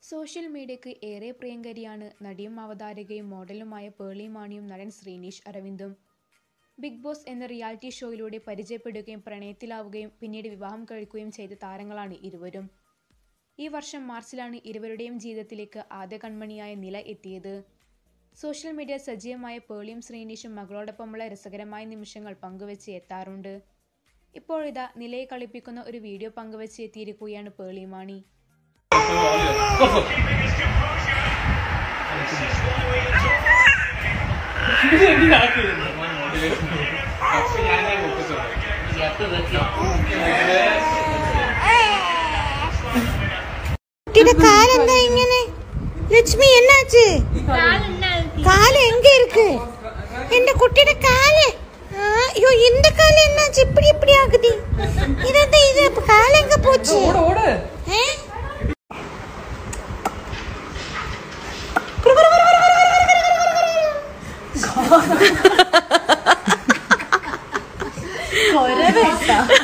Social മീഡിയയ്ക്ക് ഏറെ പ്രിയങ്കരിയാണ് നടിയും അവതാരകയും മോഡലുമായ പേളി മാണിയും നടൻ ശ്രീനീഷ് അരവിന്ദും ബിഗ് ബോസ് എന്ന റിയാലിറ്റി ഷോയിലൂടെ പരിചയപ്പെടുകയും പ്രണയത്തിലാവുകയും പിന്നീട് വിവാഹം കഴിക്കുകയും ചെയ്ത താരങ്ങളാണ് ഇരുവരും ഈ വർഷം മാർച്ചിലാണ് ഇരുവരുടെയും ജീവിതത്തിലേക്ക് ആദ്യ കൺമണിയായ നില എത്തിയത് സോഷ്യൽ മീഡിയ സജീവമായ പേളിയും ശ്രീനീഷും മകളോടൊപ്പമുള്ള രസകരമായ നിമിഷങ്ങൾ പങ്കുവെച്ച് എത്താറുണ്ട് ഇപ്പോഴിതാ നിലയെ കളിപ്പിക്കുന്ന ഒരു വീഡിയോ പങ്കുവെച്ച് എത്തിയിരിക്കുകയാണ് പേളി മാണി குட்டியோட கால் എന്താ ഇങ്ങനെ ലക്ഷ്മി എന്നാச்சு கால் எங்க இருக்கு எந்த குட்டியோட கால் ஐயோ இந்த கால் என்னாச்சு இப்படி இப்படி ஆகுது இதான் இது அப்ப கால் எங்க போச்சு ஏ? குரு, குரு, குரு, குரு, குரு, குரு, குரு, குரு, குரு.